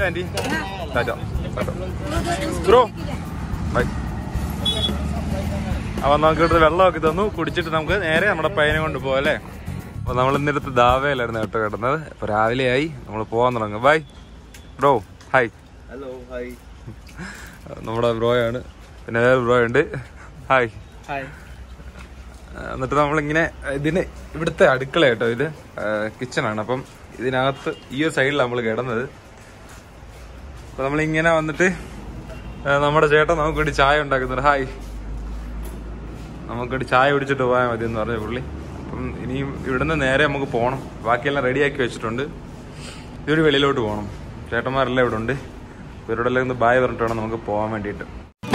Anti Tata bro bye അപ്പൊ നമുക്ക് ഇവിടുത്തെ വെള്ളമൊക്കെ തന്നു കുടിച്ചിട്ട് നമുക്ക് നേരെ നമ്മുടെ പയ്യനെ കൊണ്ട് പോകാം അല്ലേ അപ്പൊ നമ്മൾ ഇന്നിടത്ത് ദാവയിലായിരുന്നു കേട്ടോ കിടന്നത് അപ്പൊ രാവിലെ ആയി നമ്മൾ പോകാൻ തുടങ്ങും bye bro hi hello hi നമ്മുടെ ബ്രോയാണ് പിന്നെ വേറെ ബ്രോ ഉണ്ട് ഹായ് ഹായ് എന്നിട്ട് നമ്മളിങ്ങനെ ഇതിന് ഇവിടുത്തെ അടുക്കള കേട്ടോ ഇത് കിച്ചണാണ് അപ്പം ഇതിനകത്ത് ഈ ഒരു സൈഡിലാണ് നമ്മൾ കിടന്നത് അപ്പൊ നമ്മളിങ്ങനെ വന്നിട്ട് ആ, നമ്മുടെ ചേട്ടൻ നമുക്ക് വേണ്ടി ചായ ഉണ്ടാക്കുന്നുണ്ട് ഹായ് നമുക്ക് വേണ്ടി ചായ കുടിച്ചിട്ട് പോയാൽ മതി എന്ന് പറഞ്ഞ പുള്ളി അപ്പം ഇനിയും ഇവിടുന്ന് നേരെ നമുക്ക് പോകണം ബാക്കിയെല്ലാം റെഡിയാക്കി വെച്ചിട്ടുണ്ട് ഇതൊരു വെളിയിലോട്ട് പോകണം ചേട്ടന്മാരെല്ലാം ഇവിടെ ഉണ്ട് ഇവരോടെല്ലാം ഒന്ന് ബായ് പറഞ്ഞിട്ട് വേണം നമുക്ക് പോകാൻ വേണ്ടിയിട്ട്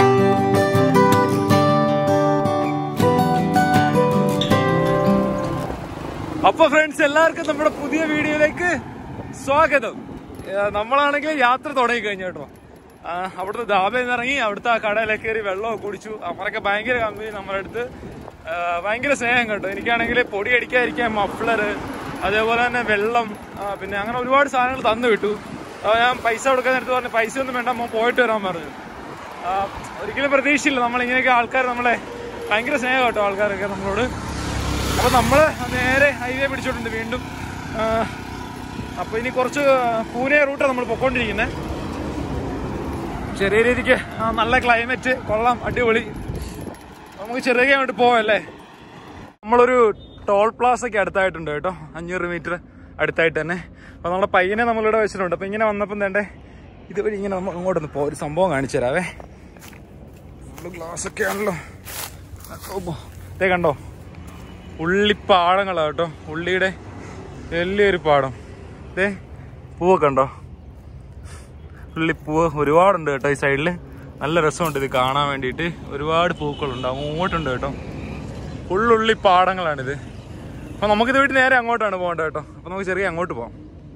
അപ്പൊ ഫ്രണ്ട്സ് എല്ലാവർക്കും നമ്മുടെ പുതിയ വീഡിയോയിലേക്ക് സ്വാഗതം ഏഹ് നമ്മളാണെങ്കിൽ യാത്ര തുടങ്ങി കഴിഞ്ഞു കേട്ടോ ആ, അവിടുത്തെ ധാബയിൽ നിന്ന് ഇറങ്ങി അവിടുത്തെ ആ കടയിലേക്ക് കയറി വെള്ളമൊക്കെ കുടിച്ചു അവരൊക്കെ ഭയങ്കര കമ്പനി നമ്മുടെ അടുത്ത് ആ, ഭയങ്കര സ്നേഹം കേട്ടോ എനിക്കാണെങ്കിൽ പൊടി അടിക്കാതിരിക്കാൻ മഫ്ലർ അതേപോലെ തന്നെ വെള്ളം ആ, പിന്നെ അങ്ങനെ ഒരുപാട് സാധനങ്ങൾ തന്നു വിട്ടു ആ, ഞാൻ പൈസ കൊടുക്കാൻ നേരത്ത് പറഞ്ഞു പൈസ ഒന്നും വേണ്ട അമ്മ പോയിട്ട് വരാൻ പറഞ്ഞു ആ, ഒരിക്കലും പ്രതീക്ഷയില്ല നമ്മൾ ഇങ്ങനെയൊക്കെ ആൾക്കാർ നമ്മളെ ഭയങ്കര സ്നേഹം കേട്ടോ ആൾക്കാരൊക്കെ നമ്മളോട് അപ്പൊ നമ്മള് നേരെ ഹൈവേ പിടിച്ചോട്ടുണ്ട് വീണ്ടും ആ, അപ്പൊ ഇനി കുറച്ച് പൂനെ റൂട്ടാണ് നമ്മൾ പൊക്കോണ്ടിരിക്കുന്നത് ചെറിയ രീതിക്ക് ആ, നല്ല ക്ലൈമറ്റ് കൊള്ളാം അടിപൊളി നമുക്ക് ചെറിയ അങ്ങോട്ട് പോവല്ലേ നമ്മളൊരു ടോൾ പ്ലാസയ്ക്ക് അടുത്തായിട്ടുണ്ട് കേട്ടോ അഞ്ഞൂറ് മീറ്റർ അടുത്തായിട്ട് തന്നെ അപ്പൊ നമ്മുടെ പയ്യനെ നമ്മളിവിടെ വെച്ചിട്ടുണ്ട് അപ്പൊ ഇങ്ങനെ വന്നപ്പം തേണ്ടേ ഇതുവഴി ഇങ്ങനെ നമ്മൾ അങ്ങോട്ടൊന്ന് പോ ഒരു സംഭവം കാണിച്ചു തരാവേ ഗ്ലാസ് ഒക്കെ ആണല്ലോ ഇതേ കണ്ടോ ഉള്ളിപ്പാടങ്ങളാ കേട്ടോ ഉള്ളിയുടെ വലിയൊരു പാടം ഇതേ പൂവൊക്കെ ഉണ്ടോ ഉള്ളിപ്പൂവ് ഒരുപാടുണ്ട് കേട്ടോ ഈ സൈഡിൽ നല്ല രസമുണ്ട് ഇത് കാണാൻ വേണ്ടിയിട്ട് ഒരുപാട് പൂക്കളുണ്ട് അങ്ങോട്ടുണ്ട് കേട്ടോ ഉള്ളുള്ളി പാടങ്ങളാണിത് അപ്പൊ നമുക്കിത് വീട്ടിൽ നേരെ അങ്ങോട്ടാണ് പോകേണ്ടത് കേട്ടോ അപ്പൊ നമുക്ക് ചെറിയ അങ്ങോട്ട് പോകാം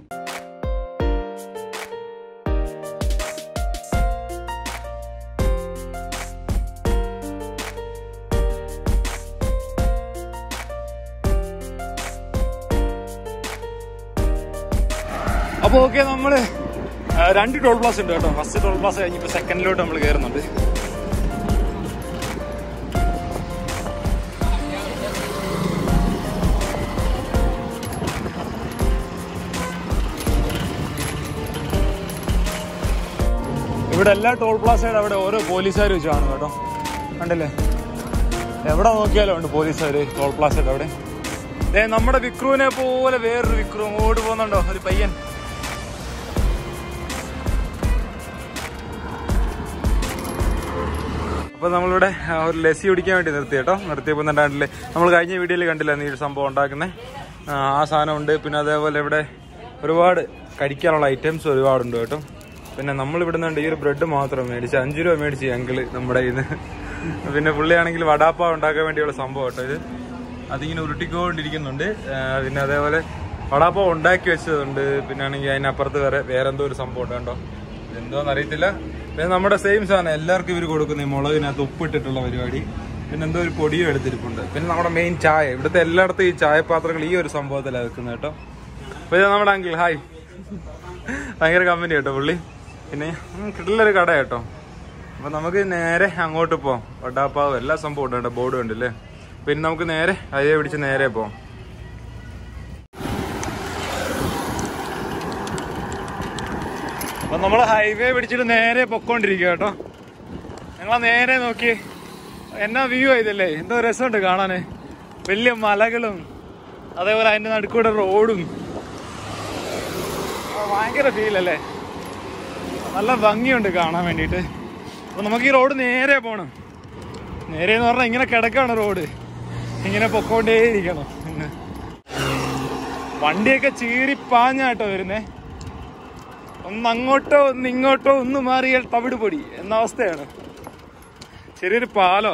അപ്പോൾ ഓക്കെ നമ്മള് ആ, രണ്ട് ടോൾ പ്ലാസ് ഉണ്ട് കേട്ടോ ഫസ്റ്റ് ടോൾ പ്ലാസ് കഴിഞ്ഞിപ്പോ സെക്കൻഡിലോട്ട് നമ്മൾ കയറുന്നുണ്ട് ഇവിടെ എല്ലാ ടോൾ പ്ലാസയുടെ അവിടെ ഓരോ പോലീസുകാർ വെച്ച് കാണും കേട്ടോ കണ്ടില്ലേ എവിടെ നോക്കിയാലും ഉണ്ട് പോലീസുകാർ ടോൾ പ്ലാസയുടെ അവിടെ ദേ നമ്മുടെ വിക്രുവിനെ പോലെ വേറൊരു വിക്രു അങ്ങോട്ട് പോകുന്നുണ്ടോ ഒരു പയ്യൻ അപ്പൊ നമ്മളിവിടെ ആ, ഒരു ലസ്സി കുടിക്കാൻ വേണ്ടി നിർത്തി കേട്ടോ നിർത്തിയപ്പോൾ കണ്ടില്ലേ നമ്മൾ കഴിഞ്ഞ വീഡിയോയിൽ കണ്ടില്ല നീ ഒരു സംഭവം ഉണ്ടാക്കുന്നത് ആ സാധനം ഉണ്ട് പിന്നെ അതേപോലെ ഇവിടെ ഒരുപാട് കഴിക്കാനുള്ള ഐറ്റംസ് ഒരുപാടുണ്ട് കേട്ടോ പിന്നെ നമ്മൾ ഇവിടെ നിന്ന് ഈ ഒരു ബ്രെഡ് മാത്രം മേടിച്ച് അഞ്ച് രൂപ മേടിച്ച് ഞങ്ങള് നമ്മുടെ ഇന്ന് പിന്നെ പുള്ളിയാണെങ്കിൽ വടാപ്പാവ് ഉണ്ടാക്കാൻ വേണ്ടിയുള്ള സംഭവം കേട്ടോ ഇത് അതിങ്ങനെ ഉരുട്ടിക്കൊണ്ടിരിക്കുന്നുണ്ട് ആ, പിന്നെ അതേപോലെ വടാപ്പാവ് ഉണ്ടാക്കി വെച്ചതുണ്ട് പിന്നെ ആണെങ്കിൽ അതിനപ്പുറത്ത് വേറെ വേറെ എന്തോ ഒരു സംഭവം ഉണ്ട് കേട്ടോ എന്തോന്ന് അറിയത്തില്ല പിന്നെ നമ്മുടെ സെയിം സാധനം എല്ലാവർക്കും ഇവർ കൊടുക്കുന്ന ഈ മുളകിനകത്ത് ഉപ്പിട്ടിട്ടുള്ള പരിപാടി പിന്നെ എന്തോ ഒരു പൊടിയും എടുത്തിരിപ്പുണ്ട് പിന്നെ നമ്മുടെ മെയിൻ ചായ ഇവിടുത്തെ എല്ലായിടത്തും ഈ ചായപാത്രങ്ങൾ ഈ ഒരു സംഭവത്തിലാണ് വെക്കുന്നത് കേട്ടോ അപ്പൊ ഇത് നമ്മുടെ അങ്കിൾ ഹായ് ഭയങ്കര കമ്പനി കേട്ടോ പുള്ളി പിന്നെ ഉം, കിട്ടില്ലൊരു കട കേട്ടോ അപ്പൊ നമുക്ക് നേരെ അങ്ങോട്ട് പോവാം വടാപ്പാവ് എല്ലാ സംഭവം ഉണ്ട് കേട്ടോ ബോർഡ് ഉണ്ടല്ലേ പിന്നെ നമുക്ക് നേരെ അയ്യെ പിടിച്ച് നേരെ പോവാം അപ്പൊ നമ്മള് ഹൈവേ പിടിച്ചിട്ട് നേരെ പൊക്കോണ്ടിരിക്കുക കേട്ടോ ഞങ്ങളാ നേരെ നോക്കി എന്നാ വ്യൂ ആയതല്ലേ എന്തോ രസമുണ്ട് കാണാന് വലിയ മലകളും അതേപോലെ അതിന്റെ നടുക്കൂടെ റോഡും ആ, ഭയങ്കര ഫീൽ അല്ലേ നല്ല ഭംഗിയുണ്ട് കാണാൻ വേണ്ടിയിട്ട് അപ്പൊ നമുക്ക് ഈ റോഡ് നേരെ പോണം നേരെ എന്ന് പറഞ്ഞാൽ ഇങ്ങനെ കിടക്കാണ് റോഡ് ഇങ്ങനെ പൊക്കോണ്ടേയിരിക്കണം ഇന്ന്. വണ്ടിയൊക്കെ ചീറി പാഞ്ഞാട്ടോ വരുന്നേ ഒന്ന് അങ്ങോട്ടോ ഒന്ന് ഇങ്ങോട്ടോ ഒന്ന് മാറിയാൽ തവിട് പൊടി എന്ന അവസ്ഥയാണ് ചെറിയൊരു പാലോ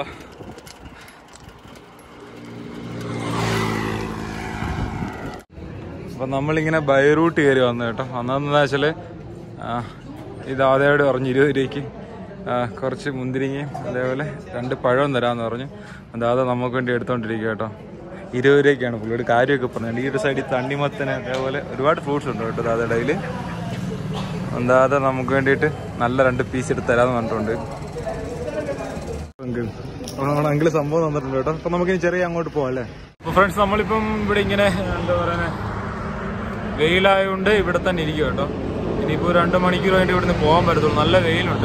അപ്പൊ നമ്മളിങ്ങനെ ബൈ റൂട്ട് കയറി വന്നു കേട്ടോ അന്നെന്താ വെച്ചാല് ആ, ഇത് ആദ്യമായിട്ട് പറഞ്ഞു ഇരുപത് രൂപയ്ക്ക് ആ, കുറച്ച് മുന്തിരിങ്ങയും അതേപോലെ രണ്ട് പഴവും തരാമെന്ന് പറഞ്ഞു അതാതെ നമുക്ക് വേണ്ടി എടുത്തോണ്ടിരിക്കുക കേട്ടോ ഇരുപത് രൂപയ്ക്കാണ് പുള്ളിയുടെ കാര്യമൊക്കെ പറഞ്ഞത് ഈ ഒരു സൈഡിൽ തണ്ണിമത്തന് അതേപോലെ ഒരുപാട് ഫ്രൂട്ട്സ് ഉണ്ട് കേട്ടോ അതായത് ഇടയിൽ എന്താതെ നമുക്ക് വേണ്ടിയിട്ട് നല്ല രണ്ട് പീസ് എടുത്ത് തരാന്ന് പറഞ്ഞിട്ടുണ്ട് അങ്കിൾ നമ്മുടെ അങ്കിൾ സംഭവം തന്നിട്ടുണ്ട് കേട്ടോ അപ്പൊ നമുക്ക് ഇനി ചെറിയ അങ്ങോട്ട് പോവാം അല്ലേ അപ്പൊ ഫ്രണ്ട്സ് നമ്മളിപ്പം ഇവിടെ ഇങ്ങനെ എന്താ പറയുക വെയിലായതുകൊണ്ട് ഇവിടെ തന്നെ ഇരിക്കും കേട്ടോ ഇനിയിപ്പോ രണ്ട് മണിക്കൂർ വേണ്ടി ഇവിടുന്ന് പോകാൻ പറ്റത്തുള്ളൂ നല്ല വെയിലുണ്ട്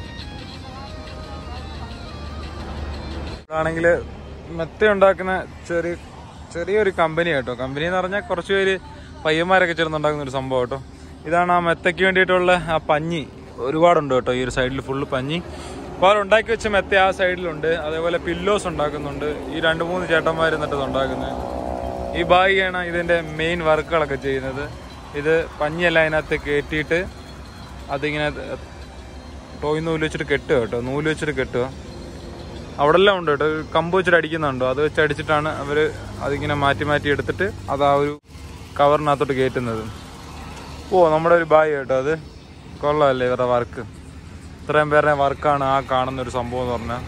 ആണെങ്കിൽ മെത്ത ഉണ്ടാക്കുന്ന ചെറിയ ചെറിയൊരു കമ്പനി കേട്ടോ കമ്പനി എന്ന് പറഞ്ഞാൽ കുറച്ച് പേര് പയ്യന്മാരൊക്കെ ചേർന്നുണ്ടാക്കുന്ന ഒരു സംഭവം കേട്ടോ ഇതാണ് ആ മെത്തയ്ക്ക് വേണ്ടിയിട്ടുള്ള ആ പഞ്ഞി ഒരുപാടുണ്ട് കേട്ടോ ഈ ഒരു സൈഡിൽ ഫുള്ള് പഞ്ഞി അപ്പോൾ അവർ ഉണ്ടാക്കി വെച്ച മെത്ത ആ സൈഡിലുണ്ട് അതേപോലെ പില്ലോസ് ഉണ്ടാക്കുന്നുണ്ട് ഈ രണ്ട് മൂന്ന് ചേട്ടന്മാർ എന്നിട്ട് ഇത് ഉണ്ടാക്കുന്നത് ഈ ബായിയാണ് ഇതിന്റെ മെയിൻ വർക്കുകളൊക്കെ ചെയ്യുന്നത് ഇത് പഞ്ഞിയെല്ലാം അതിനകത്ത് കയറ്റിയിട്ട് അതിങ്ങനെ ടോയ് നൂല് വെച്ചിട്ട് കെട്ടുക കേട്ടോ നൂല് വെച്ചിട്ട് കെട്ടുക അവിടെ എല്ലാം ഉണ്ട് കേട്ടോ ഒരു കമ്പ് വെച്ചിട്ട് അടിക്കുന്നുണ്ടോ അത് വെച്ച് അടിച്ചിട്ടാണ് അവർ അതിങ്ങനെ മാറ്റി മാറ്റി എടുത്തിട്ട് അത് ആ ഒരു കവറിനകത്തോട്ട് കയറ്റുന്നത് ഓ നമ്മുടെ ഒരു ബായി കേട്ടോ അത് കൊള്ളാമല്ലേ ഇവരുടെ വർക്ക് ഇത്രയും പേരുടെ വർക്കാണ് ആ കാണുന്ന ഒരു സംഭവം എന്ന് പറഞ്ഞാൽ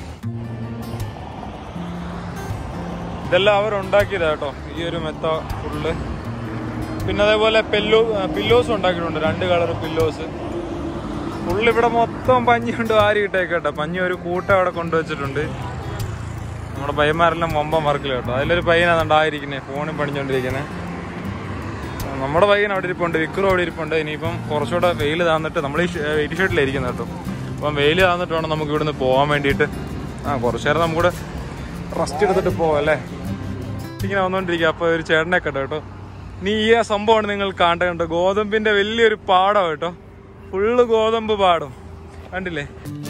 ഇതെല്ലാം അവർ ഉണ്ടാക്കിയതാ കേട്ടോ ഈ ഒരു മെത്ത ഫുള്ള് പിന്നെ അതേപോലെ പെല്ലോ പില്ലോസ് ഉണ്ടാക്കിയിട്ടുണ്ട് രണ്ട് കളർ പില്ലോസ് ഫുള്ള് ഇവിടെ മൊത്തം പഞ്ഞിയുണ്ട് വാരി ഇട്ടേക്കട്ടെ പഞ്ഞി ഒരു കൂട്ടം അവിടെ കൊണ്ടുവച്ചിട്ടുണ്ട് നമ്മുടെ പയ്യന്മാരെല്ലാം വമ്പം വർക്കിൽ കേട്ടോ അതിലൊരു പയ്യനാണ് ഉണ്ടായിരിക്കുന്നത് ഫോണിൽ പണിഞ്ഞോണ്ടിരിക്കുന്നത് നമ്മുടെ പയ്യൻ അവിടെ ഇരിപ്പുണ്ട് വിക്രം അവിടെ ഇരിപ്പുണ്ട് ഇനിയിപ്പം കുറച്ചുകൂടെ വെയിൽ താന്നിട്ട് നമ്മൾ ഈ വെയിറ്റ് ഷർട്ടിലായിരിക്കുന്നത് കേട്ടോ അപ്പം വെയിൽ താന്നിട്ട് വേണം നമുക്ക് ഇവിടുന്ന് പോകാൻ വേണ്ടിയിട്ട് ആ കുറച്ചു നേരം നമുക്കൂടെ റെസ്റ്റ് എടുത്തിട്ട് പോവാം അല്ലേ ഇങ്ങനെ വന്നോണ്ടിരിക്കുക അപ്പൊ ഒരു ചേട്ടനെ കേട്ടോ കേട്ടോ നീ ഈ ആ സംഭവമാണ് നിങ്ങൾ കാണേണ്ട ഗോതമ്പിന്റെ വലിയൊരു പാടം കേട്ടോ ഫുള്ള് ഗോതമ്പ് പാടം കണ്ടില്ലേ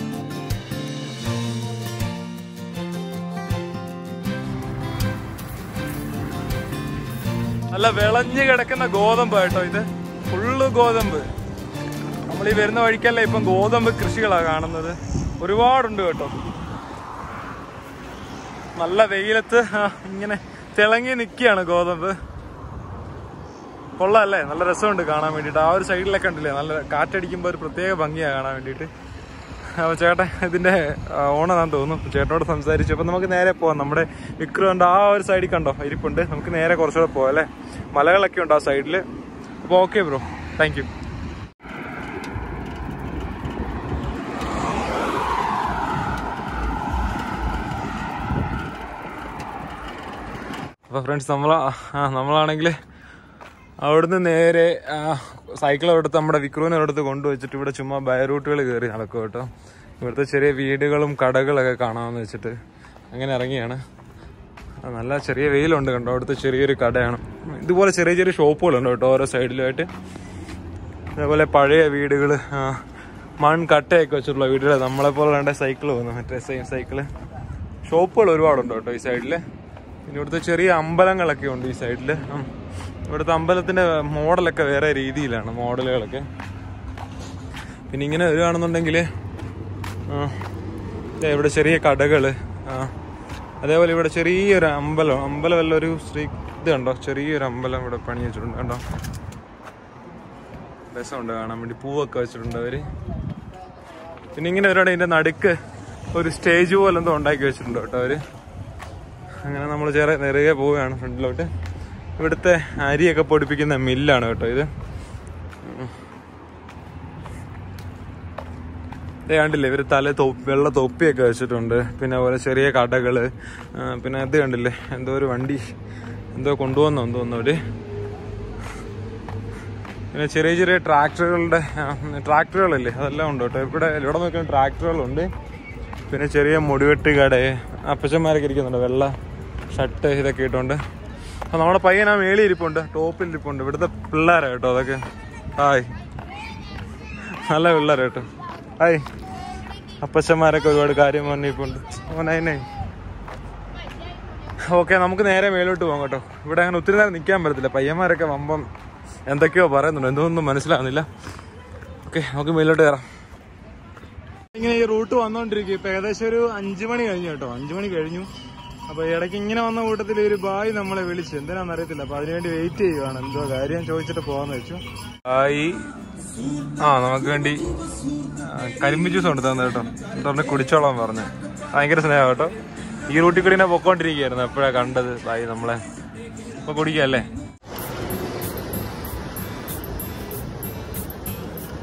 നല്ല വിളഞ്ഞു കിടക്കുന്ന ഗോതമ്പ് കേട്ടോ ഇത് ഫുള്ള് ഗോതമ്പ് നമ്മൾ ഈ വരുന്ന വഴിക്കല്ല ഇപ്പം ഗോതമ്പ് കൃഷികളാണ് കാണുന്നത് ഒരുപാടുണ്ട് കേട്ടോ നല്ല വെയിലത്ത് ആ, ഇങ്ങനെ തിളങ്ങി നിൽക്കുകയാണ് ഗോതമ്പ് കൊള്ളാല്ലേ നല്ല രസമുണ്ട് കാണാൻ വേണ്ടിയിട്ട് ആ ഒരു സൈഡിലൊക്കെ ഉണ്ടല്ലേ നല്ല കാറ്റടിക്കുമ്പോൾ ഒരു പ്രത്യേക ഭംഗിയാണ് കാണാൻ വേണ്ടിയിട്ട് അപ്പോൾ ചേട്ടൻ ഇതിന്റെ ഓണാന്ന് തോന്നുന്നു ചേട്ടനോട് സംസാരിച്ചു അപ്പോൾ നമുക്ക് നേരെ പോവാം നമ്മുടെ വിക്രമിന്റെ ആ ഒരു സൈഡിൽ കണ്ടോ ഇരിപ്പുണ്ട് നമുക്ക് നേരെ കുറച്ചുകൂടെ പോവാം അല്ലേ മലകളൊക്കെ ഉണ്ട് ആ സൈഡിൽ അപ്പോൾ ഓക്കെ ബ്രോ താങ്ക് യു അപ്പോൾ ഫ്രണ്ട്സ് നമ്മൾ നമ്മളാണെങ്കിൽ അവിടുന്ന് നേരെ സൈക്കിൾ അവിടുത്തെ നമ്മുടെ വിക്രുവിനെ അവിടുത്തെ കൊണ്ടുവച്ചിട്ട് ഇവിടെ ചുമ്മാ ബൈ റൂട്ടുകൾ കയറി നടക്കും കേട്ടോ ഇവിടുത്തെ ചെറിയ വീടുകളും കടകളൊക്കെ കാണാമെന്ന് വെച്ചിട്ട് അങ്ങനെ ഇറങ്ങിയാണ് ആ, നല്ല ചെറിയ വെയിലുണ്ട് കണ്ടോ അവിടുത്തെ ചെറിയൊരു കടയാണ് ഇതുപോലെ ചെറിയ ചെറിയ ഷോപ്പുകളുണ്ട് കേട്ടോ ഓരോ സൈഡിലുമായിട്ട് അതേപോലെ പഴയ വീടുകൾ മൺകട്ടയൊക്കെ വെച്ചിട്ടുള്ള വീടുകൾ നമ്മളെ പോലെ വേണ്ട സൈക്കിൾ പോകുന്നു മറ്റേ സെയിം സൈക്കിള് ഷോപ്പുകൾ ഒരുപാടുണ്ട് കേട്ടോ ഈ സൈഡിൽ പിന്നെ ഇവിടുത്തെ ചെറിയ അമ്പലങ്ങളൊക്കെ ഉണ്ട് ഈ സൈഡിൽ ഇവിടുത്തെ അമ്പലത്തിന്റെ മോഡലൊക്കെ വേറെ രീതിയിലാണ് മോഡലുകളൊക്കെ പിന്നെ ഇങ്ങനെ വരികയാണെന്നുണ്ടെങ്കിൽ ഇവിടെ ചെറിയ കടകള് ആ, അതേപോലെ ഇവിടെ ചെറിയൊരു അമ്പലം അമ്പലമല്ല ഒരു ശ്രീ ഇത് കണ്ടോ ചെറിയൊരു അമ്പലം ഇവിടെ പണി വെച്ചിട്ടുണ്ട് കണ്ടോ രസമുണ്ട് കാണാൻ വേണ്ടി പൂവൊക്കെ വെച്ചിട്ടുണ്ട് അവര് പിന്നെ ഇങ്ങനെ ഒരുപാട് ഇതിന്റെ നടുക്ക് ഒരു സ്റ്റേജ് പോലെ എന്തോ ഉണ്ടാക്കി വെച്ചിട്ടുണ്ട് കേട്ടോ അവര് അങ്ങനെ നമ്മൾ ചെറിയ നിറയെ പോവുകയാണ് ഫ്രണ്ടിലോട്ട് ഇവിടുത്തെ അരിയൊക്കെ പൊടിപ്പിക്കുന്ന മില്ലാണ് കേട്ടോ ഇത് ദേ കണ്ടില്ലേ ഇവര് തല തൊപ്പി വെള്ള തൊപ്പിയൊക്കെ വെച്ചിട്ടുണ്ട് പിന്നെ അതുപോലെ ചെറിയ കടകള് ആ, പിന്നെ ഇത് കണ്ടില്ലേ എന്തോ ഒരു വണ്ടി എന്തോ കൊണ്ടുവന്നോ തോന്നുന്നു അവര് പിന്നെ ചെറിയ ചെറിയ ട്രാക്ടറുകളുടെ ട്രാക്ടറുകളല്ലേ അതെല്ലാം ഉണ്ട് കേട്ടോ ഇവിടെ ഇവിടെ നോക്കുന്ന ട്രാക്ടറുകളുണ്ട് പിന്നെ ചെറിയ മുടിവെട്ട് കട അപ്പച്ചന്മാരൊക്കെ ഇരിക്കുന്നുണ്ട് വെള്ള ഷർട്ട് ഇതൊക്കെ ഇട്ടുണ്ട് അപ്പൊ നമ്മുടെ പയ്യൻ ആ മേളി ഇരിപ്പുണ്ട് ടോപ്പിൽ ഇരിപ്പുണ്ട് ഇവിടുത്തെ പിള്ളേരാ കേട്ടോ അതൊക്കെ ഹായ് നല്ല പിള്ളേരാ കേട്ടോ ഹായ് അപ്പച്ചന്മാരൊക്കെ ഒരുപാട് കാര്യം പറഞ്ഞിപ്പുണ്ട് ഓനേ ഓക്കെ നമുക്ക് നേരെ മേലോട്ട് പോകാം കേട്ടോ ഇവിടെ അങ്ങനെ ഒത്തിരി നേരം നിൽക്കാൻ പറ്റത്തില്ല പയ്യന്മാരൊക്കെ വമ്പം എന്തൊക്കെയോ പറയുന്നുണ്ട് എന്തൊന്നും മനസ്സിലാവുന്നില്ല ഓക്കെ നമുക്ക് മേലോട്ട് കയറാം ഇങ്ങനെ ഈ റൂട്ട് വന്നോണ്ടിരിക്കും ഇപ്പൊ ഏകദേശം ഒരു അഞ്ചു മണി കഴിഞ്ഞു കേട്ടോ അഞ്ചു മണി കഴിഞ്ഞു അപ്പൊ ഇടയ്ക്ക് ഇങ്ങനെ വന്ന കൂട്ടത്തിൽ ഒരു ബായ് നമ്മളെ വിളിച്ചു എന്തിനാന്ന് അറിയത്തില്ല അപ്പൊ അതിനുവേണ്ടി വെയിറ്റ് ചെയ്യുവാണ് എന്തോ കാര്യം ചോദിച്ചിട്ട് പോവാന്ന് വെച്ചു ബായി ആ നമുക്ക് വേണ്ടി ആ, കരിമ്പ് ജ്യൂസ് കൊണ്ട് തന്നെ കേട്ടോ എന്നിട്ട് പറഞ്ഞ് കുടിച്ചോളാൻ പറഞ്ഞു ഭയങ്കര സ്നേഹം കേട്ടോ ഈ റൂട്ടിൽ കൂടി ഞാൻ പൊക്കോണ്ടിരിക്കുകയായിരുന്നു എപ്പോഴാ കണ്ടത് ബായി നമ്മളെ ഇപ്പൊ കുടിക്കല്ലേ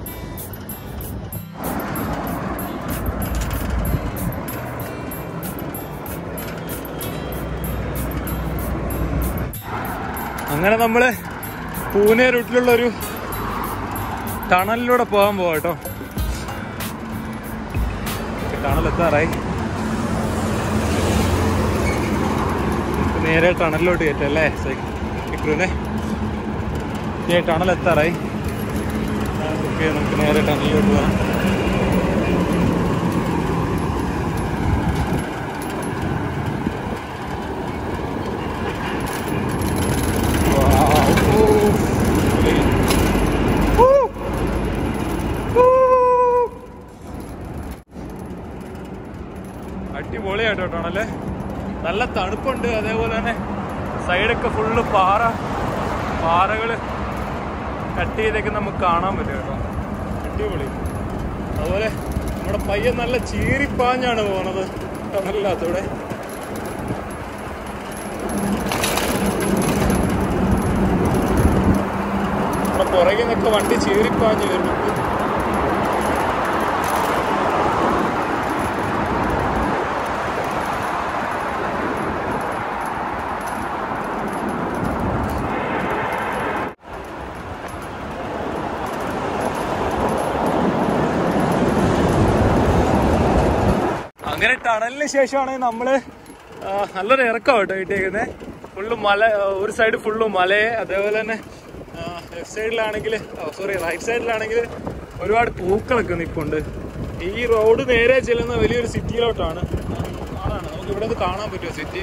അങ്ങനെ നമ്മള് പൂനെ റൂട്ടിലുള്ള ഒരു ടണലിലൂടെ പോകാൻ പോവാ കേട്ടോ ടണൽ എത്താറായി നേരെ ടണലിലോട്ട് കയറ്റല്ലേ സൈക്കിളിനെ ഈ ടണൽ എത്താറായി ഓക്കെ നമുക്ക് നേരെ ടണലിലോട്ട് പോകാം അടിപൊളിയായിട്ടോ ടണല് നല്ല തണുപ്പുണ്ട് അതേപോലെ തന്നെ സൈഡൊക്കെ ഫുള്ള് പാറ പാറകള് കട്ട് ചെയ്തൊക്കെ നമുക്ക് കാണാൻ പറ്റും കേട്ടോ അടിപൊളി അതുപോലെ നമ്മുടെ പയ്യൻ നല്ല ചീറിപ്പാഞ്ഞാണ് പോണത് ടണലില്ലാത്തൂടെ നമ്മുടെ പുറകിൽ നിന്നൊക്കെ വണ്ടി ചീറിപ്പാഞ്ഞ് വരുന്നുണ്ട് അങ്ങനെ ടണലിന് ശേഷമാണ് നമ്മള് ആ, നല്ലൊരു ഇറക്കം കേട്ടോ കിട്ടിയേക്കുന്നത് ഫുള്ള് മല ആ, ഒരു സൈഡ് ഫുള്ള് മലയെ അതേപോലെ തന്നെ ലെഫ്റ്റ് സൈഡിലാണെങ്കിൽ സോറി റൈറ്റ് സൈഡിലാണെങ്കിൽ ഒരുപാട് പൂക്കളൊക്കെ നിൽപ്പുണ്ട് ഈ റോഡ് നേരെ ചെല്ലുന്ന വലിയൊരു സിറ്റിയിലോട്ടാണ് കാണാണ് നമുക്ക് ഇവിടെ നിന്ന് കാണാൻ പറ്റുമോ സിറ്റി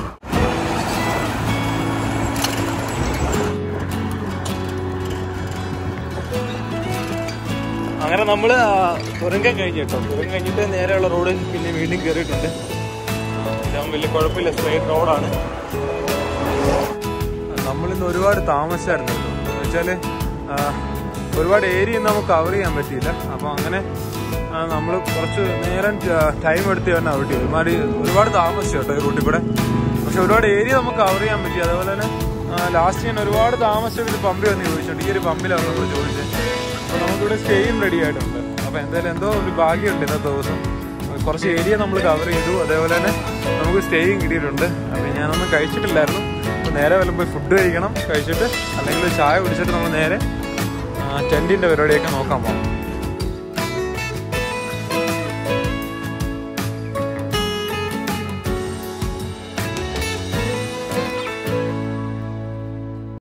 അങ്ങനെ നമ്മൾ തുരങ്കം കഴിഞ്ഞു കേട്ടോ തുരങ്കം കഴിഞ്ഞിട്ട് നേരെയുള്ള റോഡ് പിന്നെ വീണ്ടും കയറിയിട്ടുണ്ട് ഇതാകുമ്പോൾ വലിയ കുഴപ്പമില്ല സ്ട്രേറ്റ് റോഡാണ് നമ്മളിന്ന് ഒരുപാട് താമസിച്ചായിരുന്നു കേട്ടോ എന്ന് വെച്ചാല് ആ, ഒരുപാട് ഏരിയ നമുക്ക് കവർ ചെയ്യാൻ പറ്റിയില്ല അപ്പോൾ അങ്ങനെ നമ്മൾ കുറച്ച് നേരം ടൈം എടുത്ത് തന്നെ അവിടെ ഒരുമാതിരി ഒരുപാട് താമസിച്ചു കേട്ടോ ഈ റൂട്ടിൽ കൂടെ പക്ഷെ ഒരുപാട് ഏരിയ നമുക്ക് കവർ ചെയ്യാൻ പറ്റി അതേപോലെ തന്നെ ലാസ്റ്റ് ഞാൻ ഒരുപാട് താമസിച്ചിട്ട് ഒരു പമ്പിൽ വന്ന് ചോദിച്ചിട്ടുണ്ട് ഈ ഒരു പമ്പിലാണ് നമ്മൾ ചോദിച്ചത് അപ്പോൾ നമുക്കിവിടെ സ്റ്റേയും റെഡി ആയിട്ടുണ്ട് അപ്പോൾ എന്തായാലും എന്തോ ഒരു ഭാഗ്യമുണ്ട് ഇന്നത്തെ ദിവസം കുറച്ച് ഏരിയ നമ്മൾ കവർ ചെയ്തു അതേപോലെ തന്നെ നമുക്ക് സ്റ്റേയും കിട്ടിയിട്ടുണ്ട് അപ്പോൾ ഞാനൊന്നും കഴിച്ചിട്ടില്ലായിരുന്നു അപ്പോൾ നേരെ വല്ലതും പോയി ഫുഡ് കഴിക്കണം കഴിച്ചിട്ട് അല്ലെങ്കിൽ ചായ കുടിച്ചിട്ട് നമ്മൾ നേരെ ടെൻറ്റിൻ്റെ പരിപാടിയൊക്കെ നോക്കാൻ പോകാം